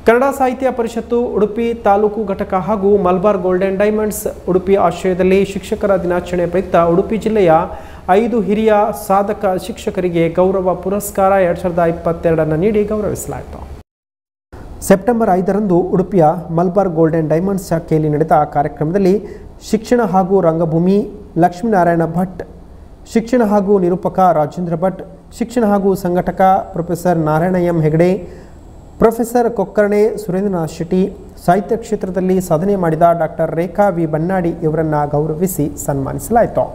ಕನ್ನಡ ಸಾಹಿತ್ಯ ಪರಿಷತ್ತು ಉಡುಪಿ ತಾಲೂಕು ಘಟಕ ಹಾಗೂ ಮಲ್ಬಾರ್ ಗೋಲ್ಡನ್ ಡೈಮಂಡ್ಸ್ ಉಡುಪಿ ಆಶ್ರಯದಲ್ಲಿ ಶಿಕ್ಷಕರ ದಿನಾಚರಣೆ ಪ್ರಯುಕ್ತ ಉಡುಪಿ ಜಿಲ್ಲೆಯ ಐದು ಹಿರಿಯ ಸಾಧಕ ಶಿಕ್ಷಕರಿಗೆ ಗೌರವ ಪುರಸ್ಕಾರ ಎರಡು ಸಾವಿರದ ಇಪ್ಪತ್ತೆರಡನ್ನು ನೀಡಿ ಗೌರವಿಸಲಾಯಿತು ಸೆಪ್ಟೆಂಬರ್ ಐದರಂದು ಉಡುಪಿಯ ಮಲ್ಬಾರ್ ಗೋಲ್ಡನ್ ಡೈಮಂಡ್ಸ್ ಶಾಖೆಯಲ್ಲಿ ನಡೆದ ಕಾರ್ಯಕ್ರಮದಲ್ಲಿ ಶಿಕ್ಷಣ ಹಾಗೂ ರಂಗಭೂಮಿ ಲಕ್ಷ್ಮೀನಾರಾಯಣ ಭಟ್ ಶಿಕ್ಷಣ ಹಾಗೂ ನಿರೂಪಕ ರಾಜೇಂದ್ರ ಭಟ್ ಶಿಕ್ಷಣ ಹಾಗೂ ಸಂಘಟಕ professor Narayana M Hegde professor Kokkarne Surendranath Shetty ಸಾಹಿತ್ಯ ಕ್ಷೇತ್ರದಲ್ಲಿ ಸಾಧನೆ ಮಾಡಿದ ಡಾಕ್ಟರ್ ರೇಖಾ ವಿ ಬನ್ನಾಡಿ ಇವರನ್ನು ಗೌರವಿಸಿ ಸನ್ಮಾನಿಸಲಾಯಿತು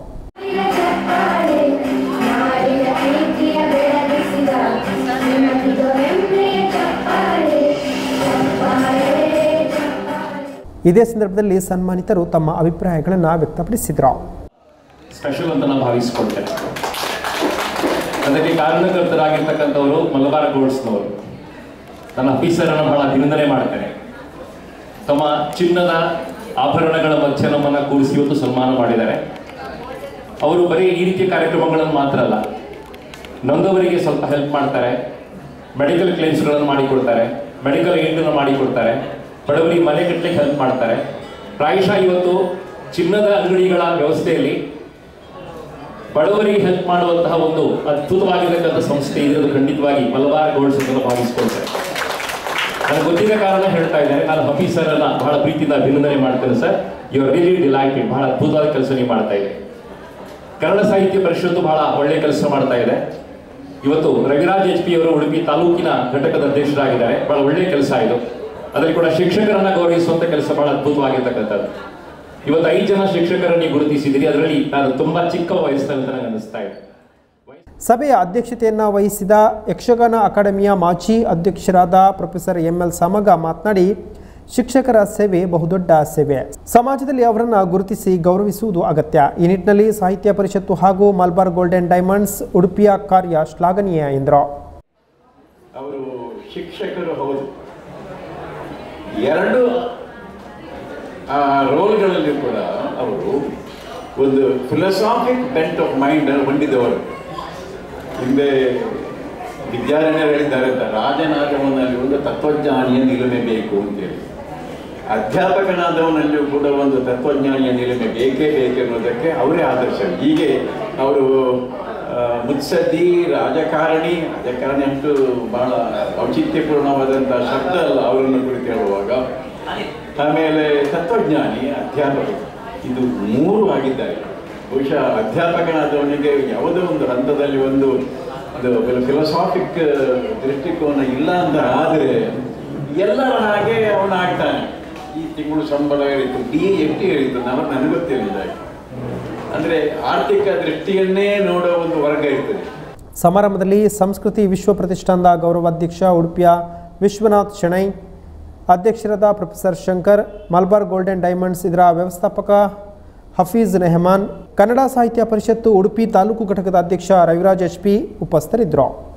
ಇದೇ ಸಂದರ್ಭದಲ್ಲಿ ಸನ್ಮಾನಿತರು ತಮ್ಮ ಅಭಿಪ್ರಾಯಗಳನ್ನು ವ್ಯಕ್ತಪಡಿಸಿದರು ಸ್ಪೆಷಲ್ ಅಂತ ನಾನು ಭಾವಿಸ್ಕೊಳ್ತೇನೆ ಅದಕ್ಕೆ ಕಾರಣಕರ್ತರಾಗಿರ್ತಕ್ಕಂಥವರು ಮಲಬಾರ್ ಗೋಲ್ಡ್ಸ್ನವರು ನನ್ನ ಆಫೀಸರನ್ನು ಬಹಳ ಅಭಿನಂದನೆ ಮಾಡ್ತೇನೆ ತಮ್ಮ ಚಿನ್ನದ ಆಭರಣಗಳ ಮಧ್ಯೆ ನಮ್ಮನ್ನು ಕೂರಿಸಿ ಇವತ್ತು ಸನ್ಮಾನ ಮಾಡಿದ್ದಾರೆ ಅವರು ಬರೀ ಈ ರೀತಿಯ ಕಾರ್ಯಕ್ರಮಗಳನ್ನು ಮಾತ್ರ ಅಲ್ಲ ನೊಂದವರಿಗೆ ಸ್ವಲ್ಪ ಹೆಲ್ಪ್ ಮಾಡ್ತಾರೆ ಮೆಡಿಕಲ್ ಕ್ಲೇಮ್ಸ್ಗಳನ್ನು ಮಾಡಿಕೊಡ್ತಾರೆ ಮೆಡಿಕಲ್ ಏಡನ್ನು ಮಾಡಿಕೊಡ್ತಾರೆ ಬಡವರಿಗೆ ಮನೆ ಕಟ್ಟಲಿಕ್ಕೆ ಹೆಲ್ಪ್ ಮಾಡ್ತಾರೆ ಪ್ರಾಯಶಃ ಇವತ್ತು ಚಿನ್ನದ ಅಂಗಡಿಗಳ ವ್ಯವಸ್ಥೆಯಲ್ಲಿ ಬಡವರಿಗೆ ಹೆಲ್ಪ್ ಮಾಡುವಂತಹ ಒಂದು ಅದ್ಭುತವಾಗಿರತಕ್ಕಂಥ ಸಂಸ್ಥೆ ಇರೋದು ಖಂಡಿತವಾಗಿ ಮಲಬಾರ್ ಗೋಲ್ಡ್ಸ್ ಅಂತ ಭಾವಿಸ್ಕೊಳ್ತೇನೆ ನನಗೆ ಗೊತ್ತಿದ್ದ ಕಾರಣ ಹೇಳ್ತಾ ಇದ್ದಾರೆ ನಾನು ಹಫೀಸ್ ಸರ್ ಅನ್ನ ಬಹಳ ಪ್ರೀತಿಯಿಂದ ಅಭಿನಂದನೆ ಮಾಡ್ತೇನೆ sir you are really delighted ಬಹಳ ಅದ್ಭುತವಾದ ಕೆಲಸ ನೀವು ಮಾಡ್ತಾ ಇದೆ ಕನ್ನಡ ಸಾಹಿತ್ಯ ಪರಿಷತ್ತು ಬಹಳ ಒಳ್ಳೆ ಕೆಲಸ ಮಾಡ್ತಾ ಇದೆ ಇವತ್ತು ರವಿರಾಜ್ ಎಚ್ ಪಿ ಅವರು ಉಡುಪಿ ತಾಲೂಕಿನ ಘಟಕದ ಅಧ್ಯಕ್ಷರಾಗಿದ್ದಾರೆ ಬಹಳ ಒಳ್ಳೆಯ ಕೆಲಸ ಇದು ಅದರಲ್ಲಿ ಕೂಡ ಶಿಕ್ಷಕರನ್ನ ಗೌರವಿಸುವಂತ ಕೆಲಸ ಬಹಳ ಅದ್ಭುತವಾಗಿರ್ತಕ್ಕಂಥದ್ದು ಇವತ್ತು ಐದು ಜನ ಶಿಕ್ಷಕರನ್ನು ನೀವು ಗುರುತಿಸಿದಿರಿ ಅದರಲ್ಲಿ ನಾನು ತುಂಬಾ ಚಿಕ್ಕ ವಯಸ್ಸಿನಲ್ಲಿ ಅಂತ ನನಗೆ ಅನಿಸ್ತಾ ಇದೆ ಸಭೆಯ ಅಧ್ಯಕ್ಷತೆಯನ್ನು ವಹಿಸಿದ ಯಕ್ಷಗಾನ ಅಕಾಡೆಮಿಯ ಮಾಜಿ ಅಧ್ಯಕ್ಷರಾದ ಪ್ರೊಫೆಸರ್ ಎಂ ಎಲ್ ಸಮಗ ಮಾತನಾಡಿ ಶಿಕ್ಷಕರ ಸೇವೆ ಬಹುದೊಡ್ಡ ಸೇವೆ ಸಮಾಜದಲ್ಲಿ ಅವರನ್ನು ಗುರುತಿಸಿ ಗೌರವಿಸುವುದು ಅಗತ್ಯ ಈ ನಿಟ್ಟಿನಲ್ಲಿ ಸಾಹಿತ್ಯ ಪರಿಷತ್ತು ಹಾಗೂ ಮಲ್ಬಾರ್ ಗೋಲ್ಡನ್ ಡೈಮಂಡ್ಸ್ ಉಡುಪಿಯ ಕಾರ್ಯ ಶ್ಲಾಘನೀಯ ಎಂದರು ಅವರು ಶಿಕ್ಷಕರು ಹೌದು ಎರಡು ಆ ರೋಲ್ಗಳಲ್ಲಿ ಕೂಡ ಅವರು ಒಂದು ಫಿಲಸಾಫಿಕ್ ಬೆಂಟ್ ಆಫ್ ಮೈಂಡ್ ಹೊಂದಿದವರು ಹಿಂದೆ ವಿದ್ಯಾರಣ್ಯರು ಹೇಳಿದ್ದಾರೆ ಅಂತ ರಾಜನಾಗವನಲ್ಲಿ ಒಂದು ತತ್ವಜ್ಞಾನಿಯ ನಿಲುಮೆ ಬೇಕು ಅಂತೇಳಿ ಅಧ್ಯಾಪಕನಾದವನಲ್ಲಿಯೂ ಕೂಡ ಒಂದು ತತ್ವಜ್ಞಾನಿಯ ನಿಲುಮೆ ಬೇಕೇ ಬೇಕೆನ್ನುವುದಕ್ಕೆ ಅವರೇ ಆದರ್ಶ ಹೀಗೆ ಅವರು ಆ, ಮುತ್ಸದ್ದಿ ರಾಜಕಾರಣಿ ರಾಜಕಾರಣಿ ಅಂತೂ ಬಹಳ ಔಚಿತ್ಯಪೂರ್ಣವಾದಂಥ ಶಬ್ದ ಅಲ್ಲ ಅವರನ್ನು ಕುರಿತು ಹೇಳುವಾಗ ಆಮೇಲೆ ತತ್ವಜ್ಞಾನಿ ಅಧ್ಯಾಪಕ ಇದು ಮೂರು ಆಗಿದ್ದಾರೆ ಬಹುಶಃ ಅಧ್ಯಾಪಕನಾದವನಿಗೆ ಯಾವುದೋ ಒಂದು ಹಂತದಲ್ಲಿ ಒಂದು ಒಂದು ಫಿಲಸಾಫಿಕ್ ದೃಷ್ಟಿಕೋನ ಇಲ್ಲ ಅಂತ ಆದರೆ ಎಲ್ಲರ ಹಾಗೆ ಅವನಾಗ್ತಾನೆ ಈ ತಿಂಗಳು ಸಂಬಳ ಹೇಳಿತು ಡಿ ಎಷ್ಟಿ ಹೇಳಿತು ನಾವು ನನಗೆ ಗೊತ್ತಿರಲಿಲ್ಲ ಅಂದರೆ ಆರ್ಥಿಕ ದೃಷ್ಟಿಯನ್ನೇ ನೋಡೋ ಒಂದು ವರ್ಗ ಇರ್ತದೆ ಸಮಾರಂಭದಲ್ಲಿ ಸಂಸ್ಕೃತಿ ವಿಶ್ವ ಪ್ರತಿಷ್ಠಾನದ ಗೌರವಾಧ್ಯಕ್ಷ ಉಡುಪಿಯ ವಿಶ್ವನಾಥ್ ಶೆಣೈ ಅಧ್ಯಕ್ಷರಾದ professor Shankar Malabar golden diamonds ಇದರ ವ್ಯವಸ್ಥಾಪಕ ಹಫೀಜ್ ರೆಹಮಾನ್ ಕನ್ನಡ ಸಾಹಿತ್ಯ ಪರಿಷತ್ತು ಉಡುಪಿ ತಾಲೂಕು ಘಟಕದ ಅಧ್ಯಕ್ಷ ರವಿರಾಜ್ ಎಚ್ ಪಿ ಉಪಸ್ಥಿತರಿದ್ದರು